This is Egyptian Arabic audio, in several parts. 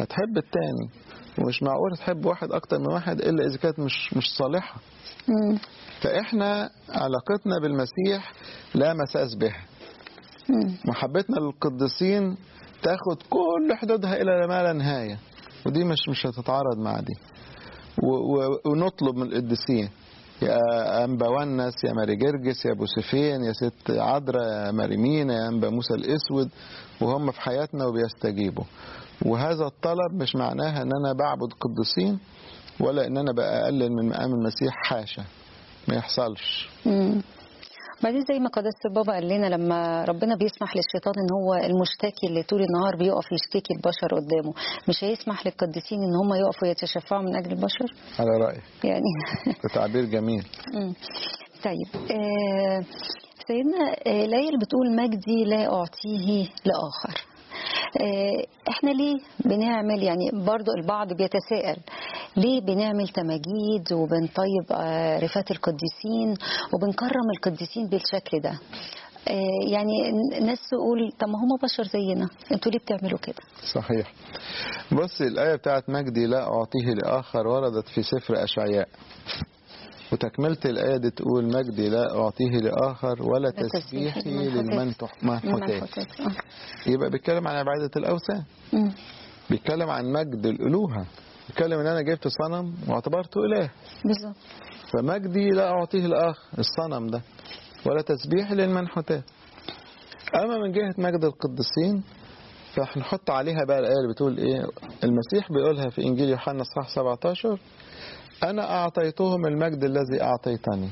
هتحب التاني ومش معقول تحب واحد اكتر من واحد الا اذا كانت مش مش صالحه مم. فاحنا علاقتنا بالمسيح لا مساس بها مم. محبتنا للقديسين تاخد كل حدودها الى ما لا نهايه ودي مش مش هتتعارض مع دي و- و- ونطلب من القديسين يا انبا ونس يا ماري جرجس يا ابو سفين يا ست عذراء يا مريمينا يا انبا موسى الاسود وهم في حياتنا وبيستجيبوا وهذا الطلب مش معناها ان انا بعبد قديسين ولا ان انا بقى اقلل من مقام المسيح حاشا ما يحصلش مم. بعدين زي ما قداسة البابا قال لنا لما ربنا بيسمح للشيطان ان هو المشتكي اللي طول النهار بيقف يشتكي البشر قدامه مش هيسمح للقديسين ان هم يقفوا يتشفعوا من اجل البشر على رايك يعني ده تعبير جميل مم. طيب آه سيدنا آه الآية اللي بتقول مجدي لا أعطيه لآخر آه احنا ليه بنعمل يعني برضو البعض بيتساءل ليه بنعمل تماجيد وبنطيب آه رفات القديسين وبنكرم القديسين بالشكل ده آه يعني الناس تقول طب ما هم بشر زينا انتوا ليه بتعملوا كده صحيح بص الآية بتاعت مجدي لا أعطيه لآخر وردت في سفر أشعياء وتكملة الآية دي تقول مجدي لا أعطيه لآخر ولا تسبيحي للمنحوتات المنحوتات. آه. يبقى بيتكلم عن عبادة الأوثان مم. بيتكلم عن مجد الألوهة بيتكلم إن أنا جبت صنم واعتبرته إله بالظبط فمجدي لا أعطيه الآخر الصنم ده ولا تسبيح للمنحوتات أما من جهة مجد القديسين فهنحط عليها بقى الآية اللي بتقول إيه المسيح بيقولها في إنجيل يوحنا صح 17 أنا أعطيتهم المجد الذي أعطيتني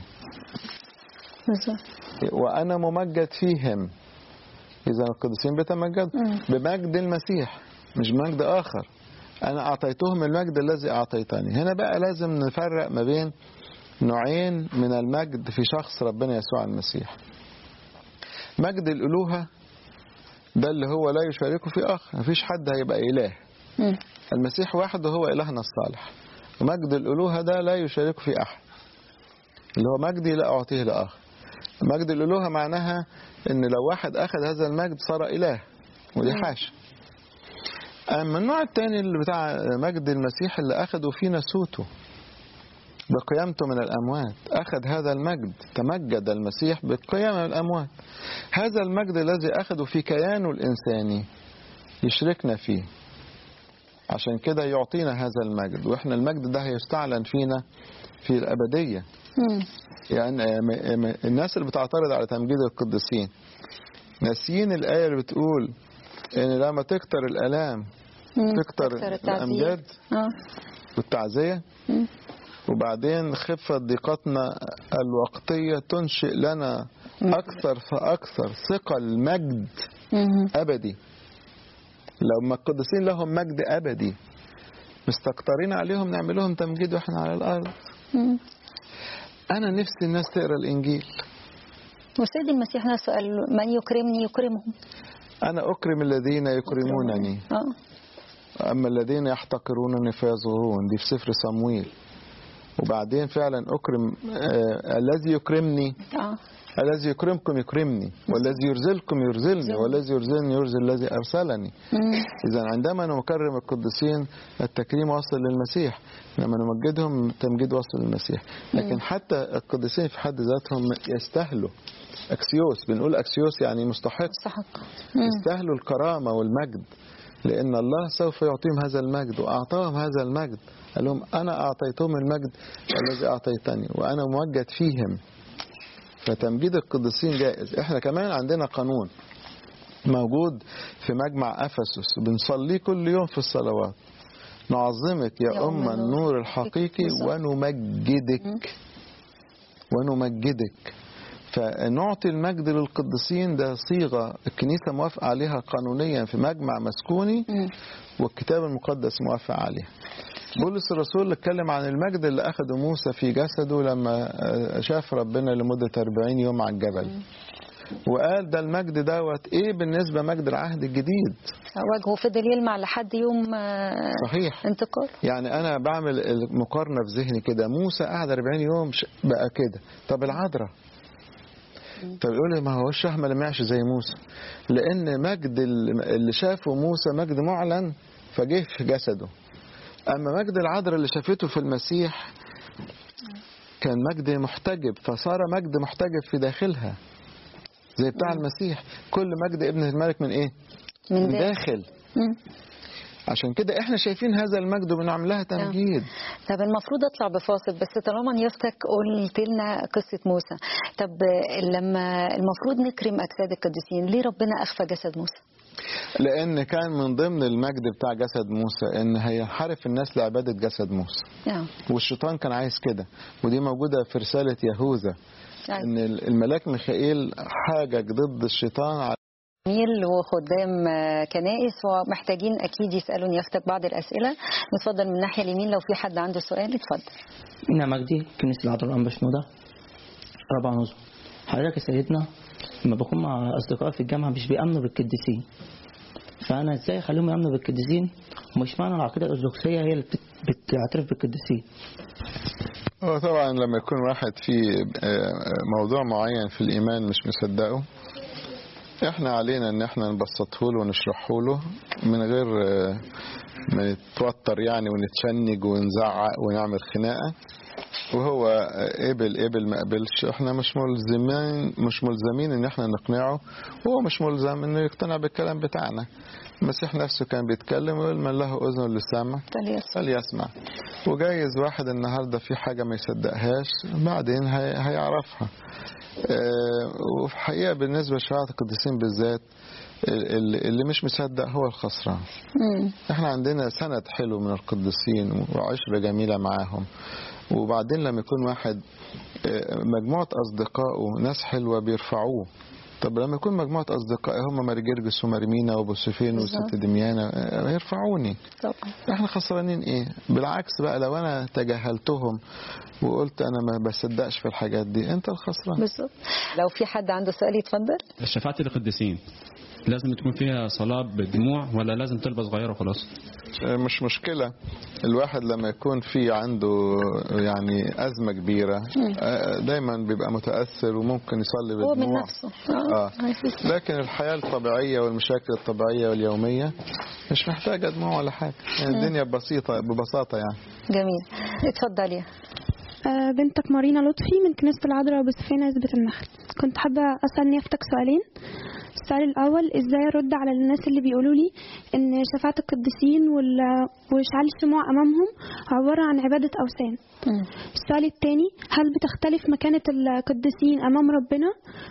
بالظبط وأنا ممجد فيهم إذا القديسين بيتمجدوا مم. بمجد المسيح مش بمجد آخر أنا أعطيتهم المجد الذي أعطيتني هنا بقى لازم نفرق ما بين نوعين من المجد في شخص ربنا يسوع المسيح مجد الألوهة ده اللي هو لا يشاركه في آخر مفيش حد هيبقى إله مم. المسيح وحده هو إلهنا الصالح ومجد الألوهة ده لا يشارك في أحد اللي هو مجدي لا أعطيه لآخر مجد الألوهة معناها إن لو واحد أخذ هذا المجد صار إله ودي حاشا أما النوع الثاني اللي بتاع مجد المسيح اللي أخده فيه نسوته بقيامته من الأموات أخذ هذا المجد تمجد المسيح بالقيامة من الأموات هذا المجد الذي أخذه في كيانه الإنساني يشركنا فيه عشان كده يعطينا هذا المجد واحنا المجد ده هيستعلن فينا في الأبدية مم. يعني م- م- الناس اللي بتعترض على تمجيد القديسين ناسيين الآية اللي بتقول إن لما تكتر الآلام مم. تكتر التعزية. الأمجاد اه والتعزية مم. وبعدين خفة ضيقتنا الوقتية تنشئ لنا أكثر فأكثر ثقل مجد مم. أبدي لو ما القديسين لهم مجد أبدي مستكترين عليهم نعمل لهم تمجيد واحنا على الأرض مم. أنا نفسي الناس تقرأ الإنجيل والسيد المسيح نفسه قال من يكرمني يكرمهم أنا أكرم الذين يكرمونني اه أما الذين يحتقرونني فيصغرون دي في سفر صمويل وبعدين فعلا أكرم آه الذي يكرمني اه الذي يكرمكم يكرمني والذي يرزلكم يرزلني والذي يرزلني يرزل الذي أرسلني مم. إذا عندما نكرم القديسين التكريم واصل للمسيح لما نمجدهم التمجيد واصل للمسيح لكن حتى القديسين في حد ذاتهم يستاهلوا أكسيوس بنقول أكسيوس يعني مستحق مستحق مم. يستاهلوا الكرامة والمجد لأن الله سوف يعطيهم هذا المجد وأعطاهم هذا المجد قال لهم أنا أعطيتهم المجد الذي أعطيتني وأنا ممجد فيهم فتمجيد القديسين جائز احنا كمان عندنا قانون موجود في مجمع أفسس بنصليه كل يوم في الصلوات نعظمك يا, يا أم أم النور الحقيقي بالظبط. ونمجدك ونمجدك فنعطي المجد للقديسين ده صيغة الكنيسة موافقة عليها قانونيا في مجمع مسكوني مم. والكتاب المقدس موافق عليها بولس الرسول اتكلم عن المجد اللي أخده موسى في جسده لما آه، شاف ربنا لمدة 40 يوم على الجبل وقال ده المجد دوت ايه بالنسبة مجد العهد الجديد وجهه فضل يلمع لحد يوم آه، صحيح انتقاله يعني انا بعمل المقارنة في ذهني كده موسى قعد 40 يوم ش- بقى كده طب العذراء طب يقول لي ما هو الشهم ما لمعش زي موسى لان مجد ال- اللي شافه موسى مجد معلن فجه في جسده أما مجد العذراء اللي شافته في المسيح كان مجد محتجب فصار مجد محتجب في داخلها زي بتاع المسيح كل مجد ابن الملك من ايه من من ده داخل مم. عشان كده احنا شايفين هذا المجد وبنعمل لها تمجيد طب المفروض اطلع بفاصل بس طالما نيافتك قلت لنا قصه موسى طب لما المفروض نكرم اجساد القديسين ليه ربنا اخفى جسد موسى؟ لان كان من ضمن المجد بتاع جسد موسى ان هينحرف الناس لعباده جسد موسى نعم والشيطان كان عايز كده ودي موجوده في رساله يهوذا نعم. ان الملاك ميخائيل حاجج ضد الشيطان على جميل وخدام آه، كنائس ومحتاجين اكيد يسالوا نيافتك بعض الاسئله نتفضل من الناحيه اليمين لو في حد عنده سؤال اتفضل أنا مجدي كنيسة العذراء الأنبا شنودة رابع نظم حضرتك يا سيدنا لما بكون مع أصدقائي في الجامعة مش بيأمنوا بالقديسين فأنا إزاي أخليهم يأمنوا بالقديسين ومش معنى العقيدة الأرثوذكسية هي اللي بت- بتعترف بالقديسين هو طبعا لما يكون واحد في آه، موضوع معين في الإيمان مش مصدقه احنا علينا ان احنا نبسطه له ونشرحه له من غير آه، ما نتوتر يعني ونتشنج ونزعق ونعمل خناقة وهو آه، قبل قبل ما قبلش احنا مش ملزمين مش ملزمين ان احنا نقنعه وهو مش ملزم انه يقتنع بالكلام بتاعنا المسيح نفسه كان بيتكلم ويقول من له اذن لسامع فليسمع. فليسمع وجايز واحد النهارده في حاجة ما يصدقهاش بعدين هي- هيعرفها آه، وفي الحقيقة بالنسبة لشفاعة القديسين بالذات ال- ال- اللي مش مصدق هو الخسران مم. احنا عندنا سند حلو من القديسين وعشرة جميلة معاهم وبعدين لما يكون واحد آه، مجموعة أصدقائه ناس حلوة بيرفعوه طب لما يكون مجموعة أصدقائي هم ماري جرجس ومارمينا وبوسيفين بالظبط. وست دميانة آه، هيرفعوني طبعا احنا خسرانين ايه بالعكس بقى لو انا تجاهلتهم وقلت انا ما بصدقش في الحاجات دي انت الخسران بالظبط لو في حد عنده سؤال يتفضل شفاعة القديسين لازم تكون فيها صلاة بدموع ولا لازم تلبس صغيرة وخلاص اه، مش مشكلة الواحد لما يكون في عنده يعني أزمة كبيرة اه، دايما بيبقى متأثر وممكن يصلي هو من بالدموع نفسه اه عايز- لكن الحياة الطبيعية والمشاكل الطبيعية واليومية مش محتاجة دموع ولا حاجة يعني الدنيا بسيطة ببساطة يعني جميل اتفضلي آه، بنتك مارينا لطفي من كنيسة العذراء بسفينة عزبة النخل كنت حابة أسأل نيافتك سؤالين السؤال الأول إزاي أرد على الناس اللي بيقولوا لي إن شفاعة القديسين وال- وإشعال الشموع أمامهم عبارة عن عبادة أوثان مم. السؤال الثاني هل بتختلف مكانة القديسين أمام ربنا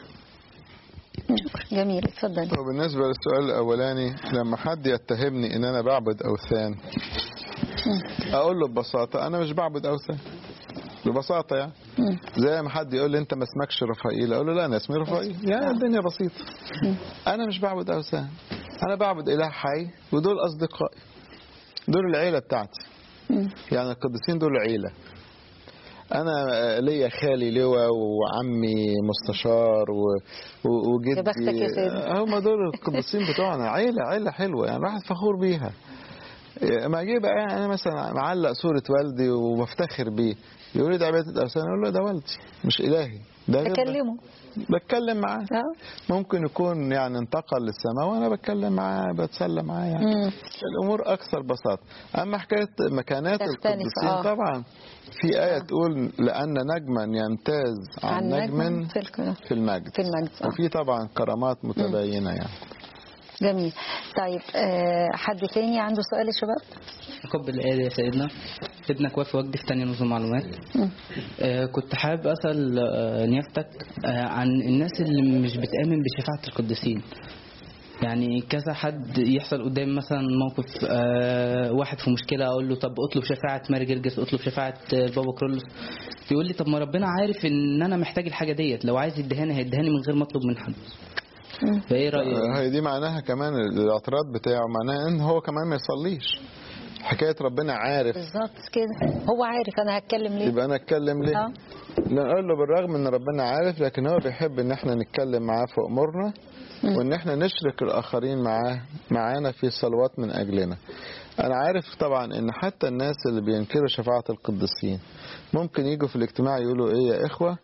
شكرا جميل اتفضلي وبالنسبة للسؤال الأولاني لما حد يتهمني إن أنا بعبد أوثان أقول له ببساطة أنا مش بعبد أوثان ببساطة يعني مم. زي ما حد يقول لي أنت ما اسمكش رفائيل أقول له لا أنا اسمي رفائيل يعني الدنيا بسيطة أنا مش بعبد أوثان أنا بعبد إله حي ودول أصدقائي دول العيلة بتاعتي مم. يعني القديسين دول عيلة أنا آه، ليا خالي لواء وعمي مستشار و... و... وجدي يا بختك يا سيدي. آه، هم دول القديسين بتوعنا عيلة عيلة حلوة يعني الواحد فخور بيها ما اجي بقى انا مثلا معلق صورة والدي وبفتخر بيه يقول لي ده عبادة أوثان أقول له ده والدي مش إلهي ده غير ده. اكلمه بتكلم معاه اه ممكن يكون يعني انتقل للسماء وانا بتكلم معاه بتسلى معاه يعني مم. الامور اكثر بساطه اما حكايه مكانات تختلف، القديسين آه. طبعا في ايه تقول لان نجما يمتاز عن, عن نجم نجم في الك- في المجد في المجد آه. وفي طبعا كرامات متباينه يعني جميل طيب آه، حد تاني عنده سؤال يا شباب قبل الآية يا سيدنا ابنك وافي وجدي في تاني نظم معلومات مم. آه، كنت حابب أسأل آه، نيافتك آه، عن الناس اللي مش بتآمن بشفاعة القديسين يعني كذا حد يحصل قدام مثلا موقف آه، واحد في مشكلة أقول له طب اطلب شفاعة ماري جرجس اطلب شفاعة آه، بابا كرولوس يقول لي طب ما ربنا عارف إن أنا محتاج الحاجة ديت لو عايز يدهاني هيدهاني من غير ما أطلب من حد مم. فإيه رأيك؟ هي دي معناها كمان الاعتراض بتاعه معناها ان هو كمان ما يصليش حكايه ربنا عارف بالظبط كده هو عارف انا هتكلم ليه يبقى انا اتكلم ليه اه نقول له بالرغم ان ربنا عارف لكن هو بيحب ان احنا نتكلم معاه في امورنا مم. وان احنا نشرك الاخرين معاه معانا في صلوات من اجلنا انا عارف طبعا ان حتى الناس اللي بينكروا شفاعة القديسين ممكن يجوا في الاجتماع يقولوا ايه يا اخوة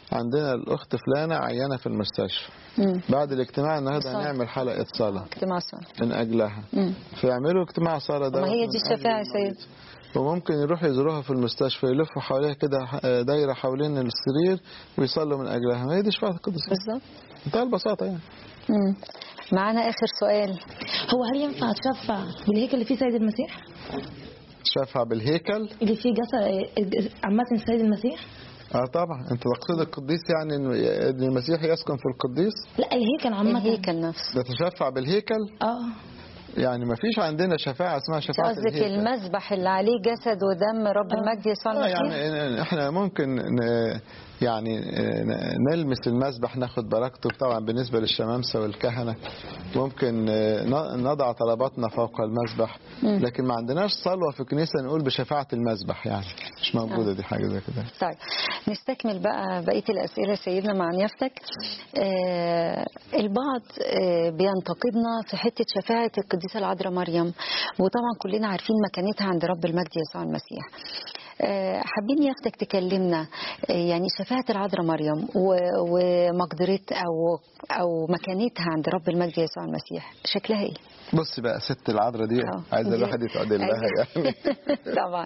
عندنا الأخت فلانة عيانة في المستشفى مم. بعد الاجتماع النهارده صلاة. هنعمل حلقة صلاة اجتماع صلاة من أجلها مم. فيعملوا اجتماع صلاة ده ما هي من دي أجل الشفاعة يا المريض. سيد وممكن يروحوا يزوروها في المستشفى يلفوا حواليها كده آه، دايرة حوالين السرير ويصلوا من أجلها ما هي دي شفاعة القدس بالظبط بمنتهى البساطة يعني مم. معانا آخر سؤال هو هل ينفع تشفع بالهيكل اللي فيه سيد المسيح؟ شفع بالهيكل اللي فيه جسد عامة السيد المسيح؟ اه طبعا انت تقصد القديس يعني إن ان المسيح يسكن في القديس لا الهيكل عامة الهيكل نفسه نتشفع بالهيكل اه يعني ما فيش عندنا شفاعة اسمها شفاعة قصدك الهيكل المذبح اللي عليه جسد ودم رب المجد يسوع آه المسيح يعني احنا ممكن ن- يعني ن- نلمس المسبح ناخد بركته طبعا بالنسبة للشمامسة والكهنة ممكن ن- نضع طلباتنا فوق المسبح لكن ما عندناش صلوة في الكنيسة نقول بشفاعة المسبح يعني مش موجودة دي حاجة زي كده طيب نستكمل بقى بقية الأسئلة سيدنا مع نيافتك آه البعض آه بينتقدنا في حتة شفاعة القديسة العذراء مريم وطبعا كلنا عارفين مكانتها عند رب المجد يسوع المسيح آه، حابين يافتك تكلمنا آه، يعني شفاعة العذراء مريم و- ومقدرة أو أو مكانتها عند رب المجد يسوع المسيح شكلها إيه؟ بص بقى ست العذراء دي آه. عايزة دي- الواحد يتعدل لها عايزة- يعني طبعا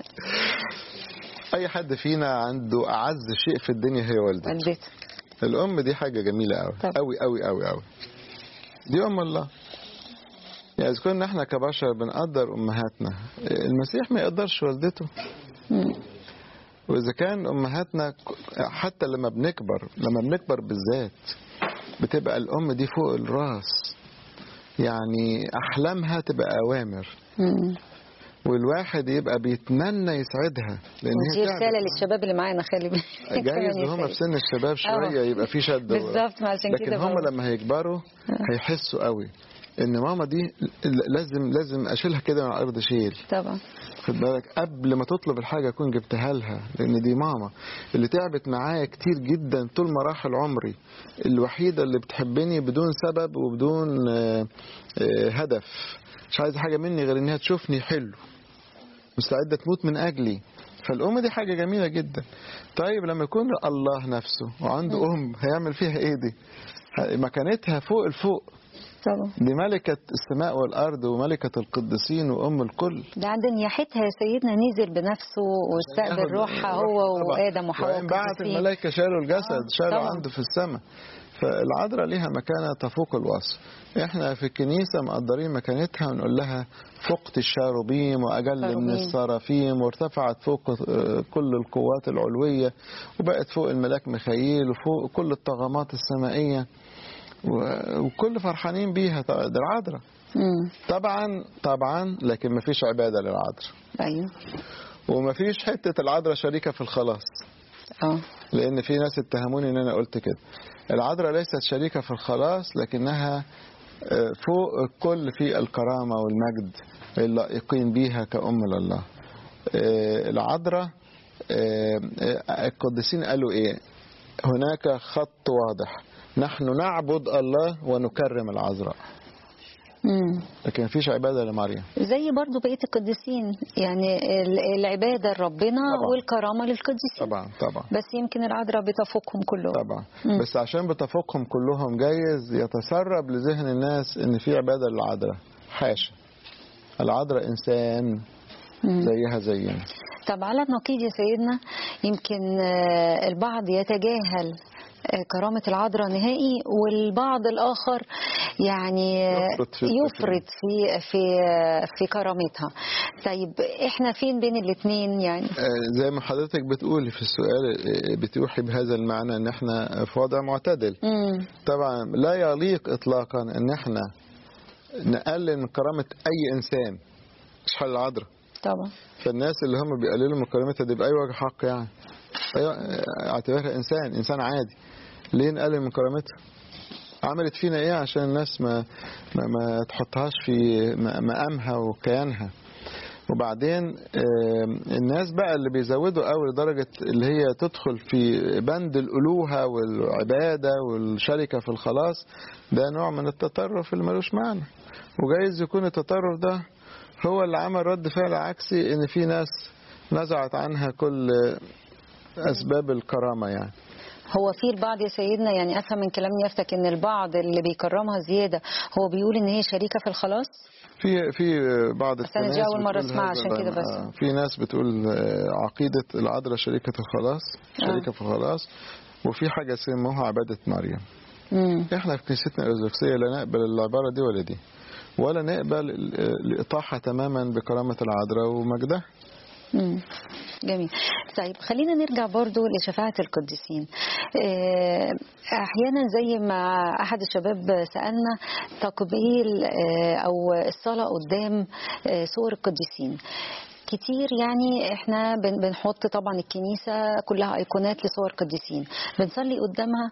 أي حد فينا عنده أعز شيء في الدنيا هي والدته والدته الأم دي حاجة جميلة أوي طبعا. أوي أوي أوي أوي دي أم الله يعني إذا كنا إحنا كبشر بنقدر أمهاتنا المسيح ما يقدرش والدته مم. وإذا كان أمهاتنا ك- حتى لما بنكبر لما بنكبر بالذات بتبقى الأم دي فوق الراس يعني أحلامها تبقى أوامر مم. والواحد يبقى بيتمنى يسعدها لأن ودي هي تعبت. رسالة للشباب اللي معانا خلي بالك جايز كمان هم يا في سيد. سن الشباب شوية آه. يبقى في شد بالظبط ما عشان لكن كده هم بقول. لما هيكبروا هيحسوا قوي ان ماما دي لازم لازم اشيلها كده من على الارض شيل طبعا خد بالك قبل ما تطلب الحاجه اكون جبتها لها لان دي ماما اللي تعبت معايا كتير جدا طول مراحل عمري الوحيده اللي بتحبني بدون سبب وبدون آه، آه، هدف مش عايزه حاجه مني غير انها تشوفني حلو مستعده تموت من اجلي فالام دي حاجه جميله جدا طيب لما يكون الله نفسه وعنده ام هيعمل فيها ايه دي ه- مكانتها فوق الفوق طبعا دي ملكة السماء والأرض وملكة القديسين وأم الكل ده عند نياحتها يا سيدنا نزل بنفسه واستقبل ياخد روحها الروح هو طبعا. وآدم وحواء وإن بعت القديسين. الملائكة شالوا الجسد آه، شالوا طبعا. عنده في السماء فالعذراء ليها مكانة تفوق الوصف احنا في الكنيسة مقدرين مكانتها ونقول لها فقت الشاروبيم وأجل من شاروبيم. السرافيم وارتفعت فوق آه، كل القوات العلوية وبقت فوق الملاك ميخائيل وفوق كل الطغمات السمائية و- وكل فرحانين بيها طبعا ده العذراء مم. طبعا طبعا لكن ما فيش عبادة للعذراء ايوه وما فيش حتة العذراء شريكة في الخلاص اه لأن في ناس اتهموني إن أنا قلت كده العذراء ليست شريكة في الخلاص لكنها آه، فوق الكل في الكرامة والمجد اللائقين بيها كأم لله آه، العذراء آه، آه، القديسين قالوا إيه هناك خط واضح نحن نعبد الله ونكرم العذراء مم. لكن مفيش عبادة لمريم زي برضو بقية القديسين يعني ال- العبادة لربنا طبعا. والكرامة للقديسين طبعا طبعا بس يمكن العذراء بتفوقهم كلهم طبعا مم. بس عشان بتفوقهم كلهم جايز يتسرب لذهن الناس ان في عباده للعذراء حاشا العذراء انسان مم. زيها زينا طب على النقيض يا سيدنا يمكن آه، البعض يتجاهل آه، كرامة العذراء نهائي والبعض الآخر يعني آه، يفرط في يفرط في في في كرامتها طيب احنا فين بين الاثنين يعني آه، زي ما حضرتك بتقولي في السؤال آه، بتوحي بهذا المعنى ان احنا في وضع معتدل مم. طبعا لا يليق اطلاقا ان احنا نقلل من كرامه اي انسان مش حل العذراء طبعا فالناس اللي هم بيقللوا من كرامتها دي بأي وجه حق يعني أيوة اعتبرها إنسان إنسان عادي ليه نقلل من كرامتها عملت فينا إيه عشان الناس ما ما, ما تحطهاش في م- مقامها وكيانها وبعدين آم، الناس بقى اللي بيزودوا قوي لدرجة اللي هي تدخل في بند الألوهة والعبادة والشركة في الخلاص ده نوع من التطرف اللي ملوش معنى وجايز يكون التطرف ده هو اللي عمل رد فعل عكسي ان في ناس نزعت عنها كل اسباب الكرامة يعني هو في البعض يا سيدنا يعني افهم من كلام نيافتك ان البعض اللي بيكرمها زياده هو بيقول ان هي شريكه في الخلاص في في بعض بس أنا دي الكنائس أول مرة بتقول أسمعها هذا عشان كده الأمر. بس. آه، في ناس بتقول آه، عقيدة العذراء شريكة الخلاص شريكة في الخلاص وفي حاجة اسمها عبادة مريم مم. احنا في كنيستنا الأرثوذكسية لا نقبل العبارة دي ولا دي ولا نقبل ال- الإطاحة تماما بكرامة العذراء ومجدها مم. جميل طيب خلينا نرجع برضو لشفاعة القديسين آه، أحيانا زي ما أحد الشباب سألنا تقبيل آه، أو الصلاة قدام آه، صور القديسين كتير يعني احنا بن- بنحط طبعا الكنيسة كلها ايقونات لصور قديسين بنصلي قدامها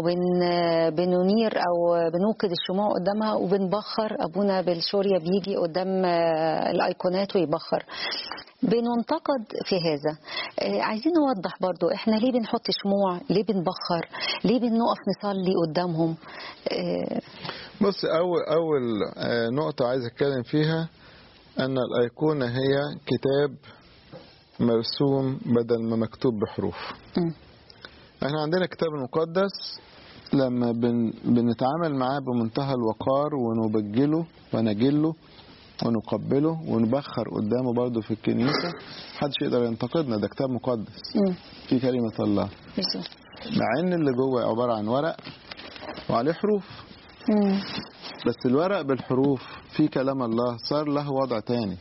وبننير او بنوقد الشموع قدامها وبنبخر ابونا بالشورية بيجي قدام آه، الايقونات ويبخر بننتقد في هذا آه، عايزين نوضح برضو احنا ليه بنحط شموع ليه بنبخر ليه بنقف نصلي قدامهم آه، بص أول أول آه، نقطة عايز أتكلم فيها أن الأيقونة هي كتاب مرسوم بدل ما مكتوب بحروف مم. احنا عندنا الكتاب المقدس لما بن بنتعامل معاه بمنتهى الوقار ونبجله ونجله ونقبله ونبخر قدامه برضه في الكنيسة محدش يقدر ينتقدنا ده كتاب مقدس مم. في كلمة الله بالظبط. مع ان اللي جوه عبارة عن ورق وعليه حروف مم. بس الورق بالحروف في كلام الله صار له وضع تاني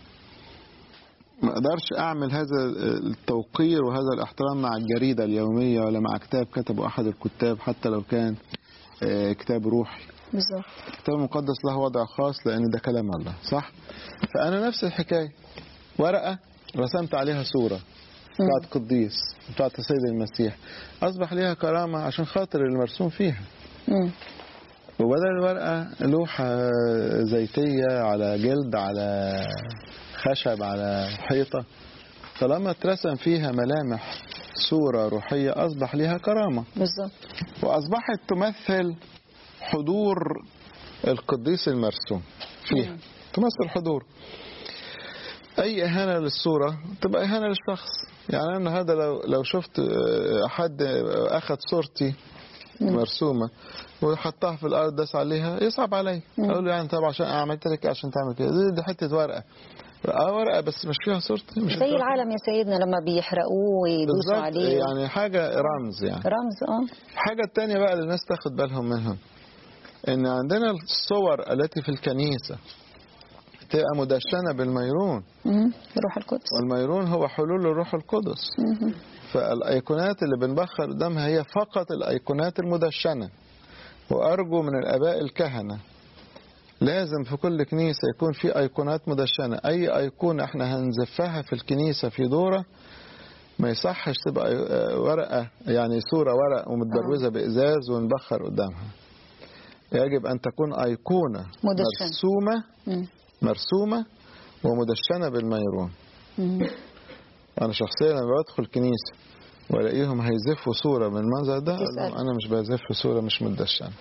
ما اقدرش اعمل هذا التوقير وهذا الاحترام مع الجريدة اليومية ولا مع كتاب كتبه احد الكتاب حتى لو كان آه، كتاب روحي بالظبط الكتاب المقدس له وضع خاص لان ده كلام الله صح فانا نفس الحكاية ورقة رسمت عليها صورة بتاعت قديس بتاعت السيد المسيح اصبح ليها كرامة عشان خاطر المرسوم فيها مم. وبدل الورقة لوحة زيتية على جلد على خشب على حيطة طالما اترسم فيها ملامح صورة روحية أصبح لها كرامة بالظبط وأصبحت تمثل حضور القديس المرسوم فيها تمثل حضور أي إهانة للصورة تبقى إهانة للشخص يعني أنا النهارده لو لو شفت آه، حد أخذ صورتي مرسومة وحطها في الأرض داس عليها يصعب علي أقول له يعني طب عشان عملت لك إيه عشان تعمل كده دي, دي حتة ورقة اه ورقة بس مش فيها صورتي مش زي فيها العالم يا سيدنا لما بيحرقوه ويدوسوا بالظبط عليه يعني حاجة رمز يعني رمز اه الحاجة التانية بقى اللي الناس تاخد بالهم منها ان عندنا الصور التي في الكنيسة تبقى مدشنة بالميرون مم. روح القدس والميرون هو حلول الروح القدس مم. فالأيقونات اللي بنبخر قدامها هي فقط الأيقونات المدشنة وأرجو من الآباء الكهنة لازم في كل كنيسة يكون في أيقونات مدشنة أي أيقونة احنا هنزفها في الكنيسة في دورة ما يصحش تبقى آه، ورقة يعني صورة ورق ومتبروزة بإزاز ونبخر قدامها يجب أن تكون أيقونة مدشنة. مرسومة مم. مرسومة ومدشنة بالميرون مم. أنا شخصيا لما بدخل كنيسة والاقيهم هيزفوا صورة من المنظر ده أقول لهم تسأل. أنا مش بزف صورة مش مدشنة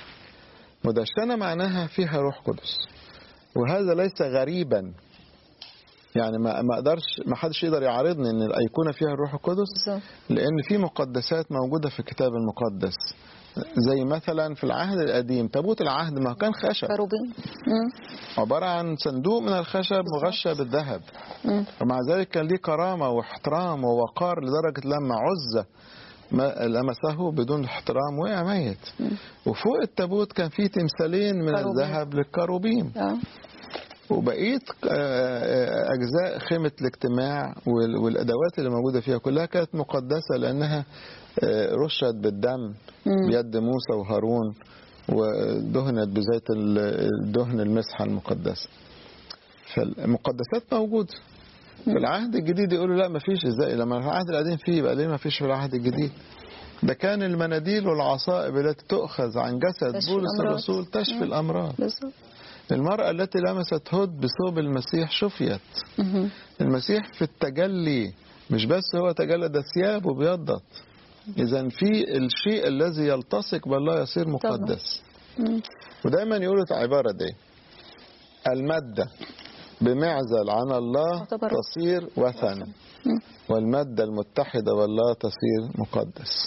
مدشنة معناها فيها روح قدس وهذا ليس غريبا يعني ما ما اقدرش ما حدش يقدر يعارضني ان الايقونه فيها الروح القدس بالظبط لان في مقدسات موجوده في الكتاب المقدس زي مثلا في العهد القديم تابوت العهد ما كان خشب كروبين مم. عباره عن صندوق من الخشب مغشى بالذهب مم. ومع ذلك كان ليه كرامة واحترام ووقار لدرجة لما عزة ما لمسه بدون احترام وقع ميت وفوق التابوت كان فيه تمثالين من كروبيم. الذهب للكروبيم اه وبقية آه، أجزاء خيمة الاجتماع وال- والأدوات اللي موجودة فيها كلها كانت مقدسة لأنها آه، رشت بالدم مم. بيد موسى وهارون ودهنت بزيت ال- الدهن المسحة المقدسة فالمقدسات موجودة في العهد الجديد يقولوا لا ما فيش ازاي لما العهد القديم فيه يبقى ليه ما فيش في العهد الجديد ده كان المناديل والعصائب التي تؤخذ عن جسد تشفي بولس الأمراض. الرسول تشفي مم. الأمراض بالظبط المرأة التي لمست هد بثوب المسيح شفيت مهم. المسيح في التجلي مش بس هو تجلى ده ثيابه بيضت إذا في الشيء الذي يلتصق بالله يصير مقدس مم. ودايما يقولوا العبارة دي المادة بمعزل عن الله تعتبر تصير وثن مم. والمادة المتحدة بالله تصير مقدس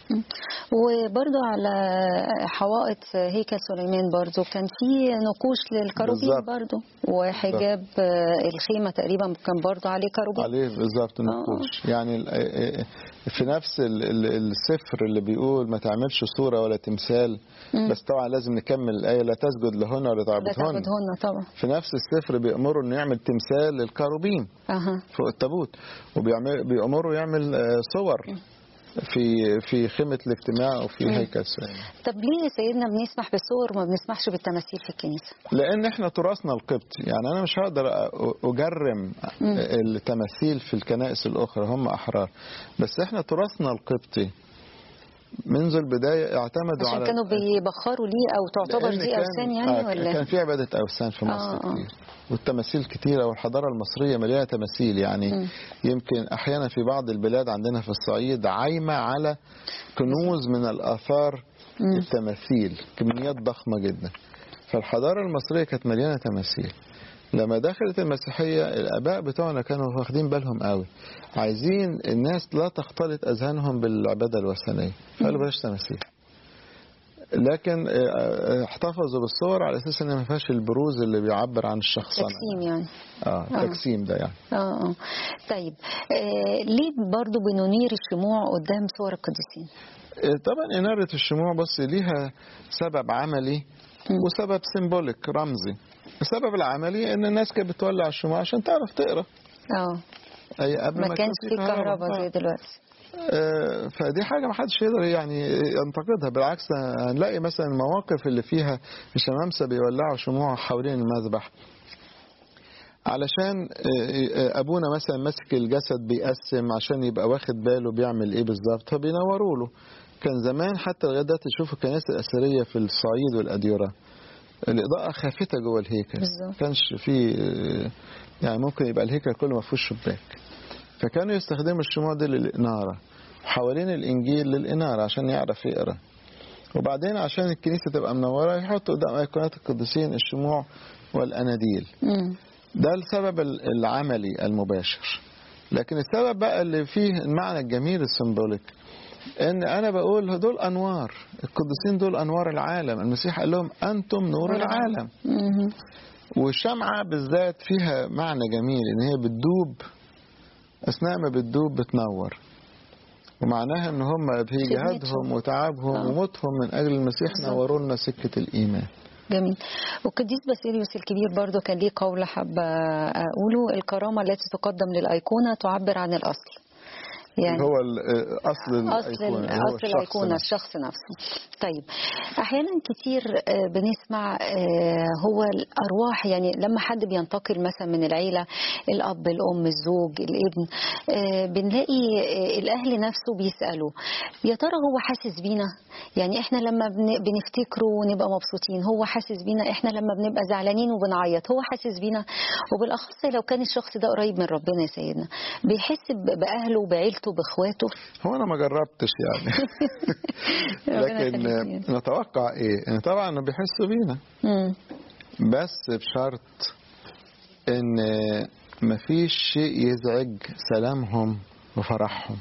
وبرضو على حوائط هيكل سليمان برضو كان في نقوش للكروبين بالظبط. برضو وحجاب آه، الخيمة تقريبا كان برضو عليه كروبين عليه بالظبط نقوش يعني ال- آه، آه، في نفس ال- ال- السفر اللي بيقول ما تعملش صورة ولا تمثال بس طبعا لازم نكمل الآية لا تسجد لهن ولا لا تعبدهن تعبدهن طبعا في نفس السفر بيأمروا انه يعمل تمثال للكروبين اها فوق التابوت وبيأمروا يعمل آه، صور في في خيمة الاجتماع وفي هيكل سليمان طب ليه يا سيدنا بنسمح بالصور وما بنسمحش بالتماثيل في الكنيسة لان احنا تراثنا القبطي يعني انا مش هقدر أ- اجرم التماثيل في الكنائس الاخرى هم احرار بس احنا تراثنا القبطي منذ البدايه اعتمدوا عشان على كانوا بيبخروا ليه او تعتبر لأن دي كان- اوثان يعني آه، ولا كان في عباده اوثان في مصر آه، آه. كتير والتماثيل كتيره والحضاره المصريه مليانه تماثيل يعني يمكن احيانا في بعض البلاد عندنا في الصعيد عايمه على كنوز من الاثار التماثيل كميات ضخمه جدا فالحضاره المصريه كانت مليانه تماثيل لما دخلت المسيحيه الاباء بتوعنا كانوا واخدين بالهم قوي عايزين الناس لا تختلط اذهانهم بالعباده الوثنيه قالوا بلاش تماثيل لكن آه، آه، احتفظوا بالصور على اساس ان ما فيهاش البروز اللي بيعبر عن الشخصنه تقسيم يعني اه تقسيم ده يعني اه اه طيب آه ليه برضو بننير الشموع قدام صور القديسين آه، طبعا اناره الشموع بص ليها سبب عملي وسبب سيمبوليك رمزي السبب العملي ان الناس كانت بتولع الشموع عشان تعرف تقرا اه اي قبل ما يكون كانش في كهرباء آه. زي دلوقتي آه، فدي حاجة ما حدش يقدر يعني ينتقدها بالعكس هنلاقي مثلا المواقف اللي فيها الشمامسة بيولعوا شموع حوالين المذبح علشان آه، آه، ابونا مثلا ماسك الجسد بيقسم عشان يبقى واخد باله بيعمل ايه بالظبط فبينوروا له كان زمان حتى لغايه دلوقتي تشوف الكنائس الاثريه في الصعيد والاديره الاضاءه خافته جوه الهيكل بالظبط. كانش في آه، يعني ممكن يبقى الهيكل كله ما فيهوش شباك فكانوا يستخدموا الشموع دي للإنارة وحوالين الإنجيل للإنارة عشان يعرف يقرأ وبعدين عشان الكنيسة تبقى منورة يحطوا قدام أيقونات القديسين الشموع والأناديل مم. ده السبب ال- العملي المباشر لكن السبب بقى اللي فيه المعنى الجميل السيمبوليك ان انا بقول دول انوار القديسين دول انوار العالم المسيح قال لهم انتم نور العالم مم. والشمعة بالذات فيها معنى جميل ان هي بتدوب اثناء ما بتدوب بتنور ومعناها ان هم في جهادهم وتعبهم آه. وموتهم من اجل المسيح بالظبط. نوروا لنا سكة الايمان جميل والقديس باسيليوس الكبير برضو كان ليه قول حابة أقوله الكرامة التي تقدم للأيقونة تعبر عن الأصل يعني هو ال- اصل اصل الايقونة اللي هو اصل الشخص الايقونه نفسه. الشخص نفسه طيب احيانا كتير آه، بنسمع آه، هو الارواح يعني لما حد بينتقل مثلا من العيله الاب الام الزوج الابن آه، بنلاقي آه، الاهل نفسه بيسالوا يا ترى هو حاسس بينا يعني احنا لما بن- بنفتكره ونبقى مبسوطين هو حاسس بينا احنا لما بنبقى زعلانين وبنعيط هو حاسس بينا وبالاخص لو كان الشخص ده قريب من ربنا يا سيدنا بيحس ب- باهله وبعيلته باخواته هو انا ما جربتش يعني ربنا لكن يخليك. نتوقع ايه ان طبعا إنه بيحسوا بينا مم. بس بشرط ان مفيش شيء يزعج سلامهم وفرحهم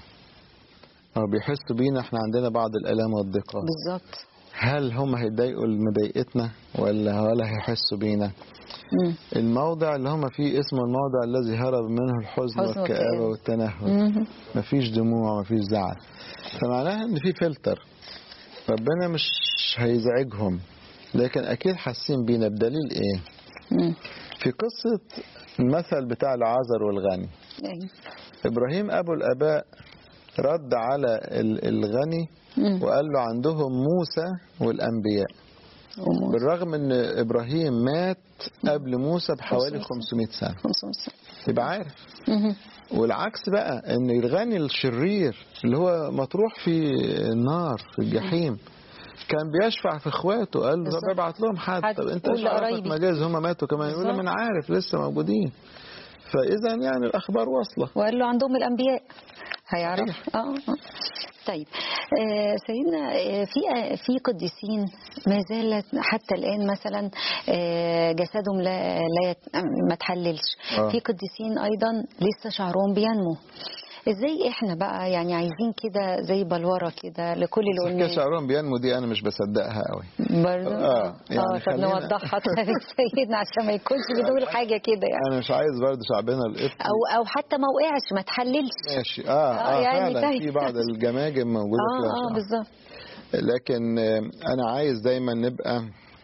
هو بيحسوا بينا احنا عندنا بعض الالام والضيقات بالظبط هل هم هيتضايقوا لمضايقتنا ولا ولا هيحسوا بينا مم. الموضع اللي هم فيه اسمه الموضع الذي هرب منه الحزن حزن والكآبة والكآبة. والتنهد مم. مفيش دموع مفيش زعل فمعناها ان في فلتر ربنا مش هيزعجهم لكن اكيد حاسين بينا بدليل ايه مم. في قصة المثل بتاع العازر والغني أيوة. إبراهيم أبو الآباء رد على ال- الغني مم. وقال له عندهم موسى والأنبياء وموت. بالرغم أن إبراهيم مات قبل موسى بحوالي 500 500 سنة 500 سنة. يبقى عارف مم. والعكس بقى ان الغني الشرير اللي هو مطروح في النار في الجحيم كان بيشفع في اخواته قال له بالظبط. طب ابعت لهم حد حد طب انت قول ايش عرفك لقرايبي. مجاز هم ماتوا كمان يقول بالظبط. من عارف لسه موجودين فاذا يعني الاخبار واصله وقال له عندهم الانبياء هيعرف اه آه. طيب آه سيدنا آه في آه في قديسين ما زالت حتى الان مثلا آه جسدهم لا لا يت- ما تحللش آه. في قديسين ايضا لسه شعرهم بينمو ازاي احنا بقى يعني عايزين كده زي بلوره كده لكل اللي حكاية قلناه شعرهم بينمو دي انا مش بصدقها قوي برضه آه، يعني اه طب خلينا- نوضحها طيب سيدنا عشان ما يكونش بنقول حاجه كده يعني انا مش عايز برضه شعبنا القبطي او او حتى ما وقعش ما تحللش ماشي اه آه، اه, يعني فعلا طيب. في بعض الجماجم موجوده اه فيها اه شعر. بالظبط لكن آه، انا عايز دايما نبقى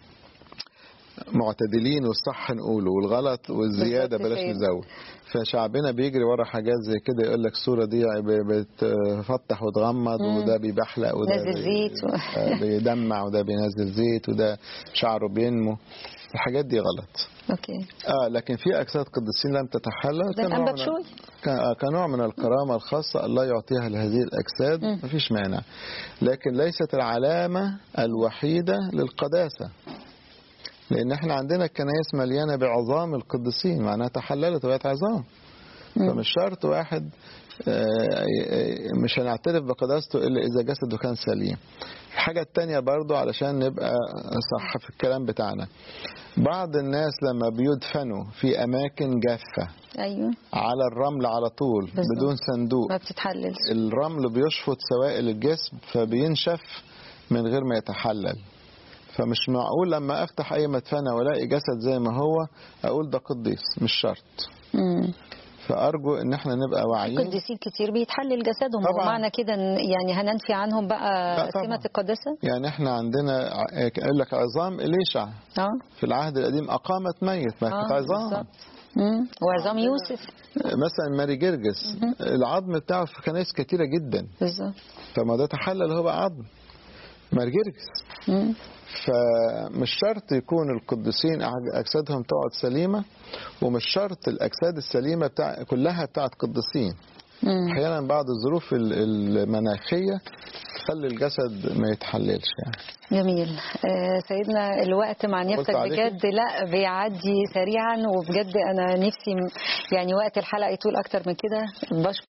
معتدلين والصح نقوله والغلط والزياده بالظبط بلاش كده. نزود فشعبنا بيجري ورا حاجات زي كده يقول لك الصوره دي ب- بتفتح وتغمض وده بيبحلق وده نازل بي- زيت و- آه، بيدمع وده بينزل زيت وده شعره بينمو الحاجات دي غلط اوكي اه لكن في اجساد قديسين لم تتحلى زي كنوع الأنبا من- بشوي. ك- آه، كنوع من الكرامه الخاصه الله يعطيها لهذه الاجساد مم. مفيش مانع لكن ليست العلامه الوحيده للقداسه لان احنا عندنا الكنائس مليانه بعظام القديسين معناها تحللت وبقت عظام فمش شرط واحد آه، مش هنعترف بقداسته الا اذا جسده كان سليم الحاجة التانية برضو علشان نبقى صح في الكلام بتاعنا بعض الناس لما بيدفنوا في أماكن جافة ايوه على الرمل على طول بالظبط. بدون صندوق ما بتتحللش الرمل بيشفط سوائل الجسم فبينشف من غير ما يتحلل فمش معقول لما افتح اي مدفنه والاقي جسد زي ما هو اقول ده قديس مش شرط مم. فارجو ان احنا نبقى واعيين قديسين كتير بيتحلل جسدهم طبعاً. ومعنى كده إن- يعني هننفي عنهم بقى لا طبعاً. سمة القداسة يعني احنا عندنا ع- يقول لك عظام اليشع اه في العهد القديم اقامت ميت ما كانت اه عظام بالظبط. مم. وعظام يوسف مثلا ماري جرجس العظم بتاعه في كنائس كتيره جدا بالظبط فما ده تحلل هو بقى عظم ماري جرجس مم. فمش شرط يكون القديسين أج- اجسادهم تقعد سليمه ومش شرط الاجساد السليمه بتاع كلها بتاعت قديسين مم. احيانا بعض الظروف ال- المناخيه تخلي الجسد ما يتحللش يعني جميل آه سيدنا الوقت مع نفسك عليكي؟ بجد لا بيعدي سريعا وبجد انا نفسي م- يعني وقت الحلقه يطول اكتر من كده بشكر